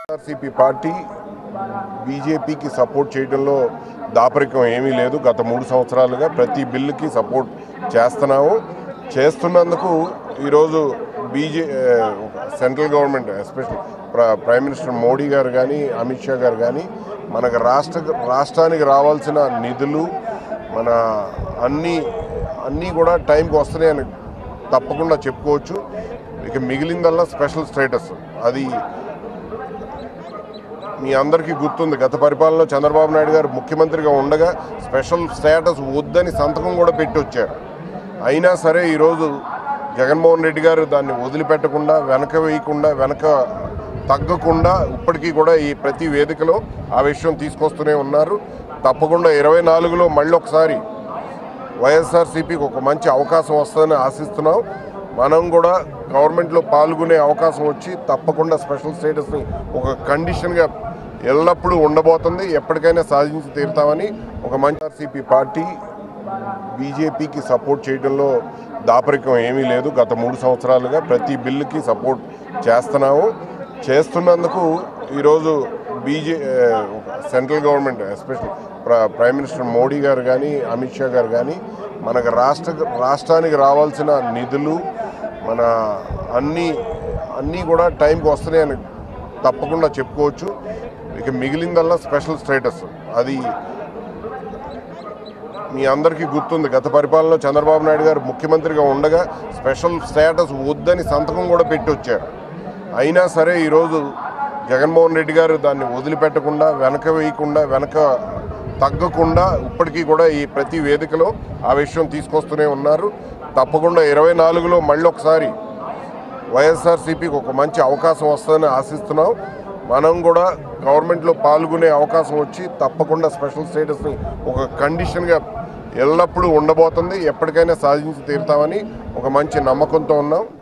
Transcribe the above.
YSRCP party బీజేపీకి support చేయడంలో దాపరికం ఏమీ లేదు గత మూడు సంవత్సరాలుగా ప్రతి బిల్లుకి సపోర్ట్ చేస్తున్నాము చేస్తున్నందుకు ఈరోజు BJ central government special prime minister Modi garu కానీ అమిత్ షా గారు కానీ మనకు రాష్ట్ర రాష్ట్రానికి రావాల్సిన నిధులు మన అన్నీ అన్నీ కూడా టైంకి వస్తున్నాయని తప్పకుండా చెప్పుకోవచ్చు ఇక మిగిలిందల్లా స్పెషల్ స్టేటస్ అది మీ అందరికీ గుర్తుంది గత పరిపాలనలో చంద్రబాబు నాయుడు గారు ముఖ్యమంత్రిగా ఉండగా స్పెషల్ స్టేటస్ వద్దని సంతకం కూడా పెట్టి వచ్చారు అయినా సరే ఈరోజు జగన్మోహన్ రెడ్డి గారు దాన్ని వదిలిపెట్టకుండా వెనక వేయకుండా వెనక తగ్గకుండా ఇప్పటికీ కూడా ఈ ప్రతి వేదికలో ఆ విషయం తీసుకొస్తూనే ఉన్నారు తప్పకుండా ఇరవై నాలుగులో మళ్ళీ ఒకసారి వైఎస్ఆర్సీపీకి ఒక మంచి అవకాశం వస్తుందని ఆశిస్తున్నాం మనం కూడా గవర్నమెంట్లో పాల్గొనే అవకాశం వచ్చి తప్పకుండా స్పెషల్ స్టేటస్ని ఒక కండిషన్గా ఎల్లప్పుడూ ఉండబోతుంది ఎప్పటికైనా సాధించి తీరుతామని ఒక మంచి ఆర్సీపీ పార్టీ బీజేపీకి సపోర్ట్ చేయడంలో దాపరికం ఏమీ లేదు గత మూడు సంవత్సరాలుగా ప్రతి బిల్లుకి సపోర్ట్ చేస్తున్నాము చేస్తున్నందుకు ఈరోజు BJ central government special prime minister Modi garu కానీ అమిత్ షా గారు కానీ మనకు రాష్ట్ర రాష్ట్రానికి రావాల్సిన నిధులు మన అన్నీ అన్నీ కూడా టైంకి వస్తున్నాయని తప్పకుండా చెప్పుకోవచ్చు ఇక మిగిలిందల్లా స్పెషల్ స్టేటస్ అది మీ అందరికీ గుర్తుంది గత పరిపాలనలో చంద్రబాబు నాయుడు గారు ముఖ్యమంత్రిగా ఉండగా స్పెషల్ స్టేటస్ వద్దని సంతకం కూడా పెట్టి వచ్చారు అయినా సరే ఈరోజు జగన్మోహన్ రెడ్డి గారు దాన్ని వదిలిపెట్టకుండా వెనక వేయకుండా వెనక తగ్గకుండా ఇప్పటికీ కూడా ఈ ప్రతి వేదికలో ఆ విషయం తీసుకొస్తూనే ఉన్నారు తప్పకుండా ఇరవై నాలుగులో మళ్ళీ ఒకసారి వైఎస్ఆర్సీపీకి ఒక మంచి అవకాశం వస్తుందని ఆశిస్తున్నాం మనం కూడా గవర్నమెంట్లో పాల్గొనే అవకాశం వచ్చి తప్పకుండా స్పెషల్ స్టేటస్ని ఒక కండిషన్గా ఎల్లప్పుడూ ఉండబోతుంది ఎప్పటికైనా సాధించి తీరుతామని ఒక మంచి నమ్మకంతో ఉన్నాం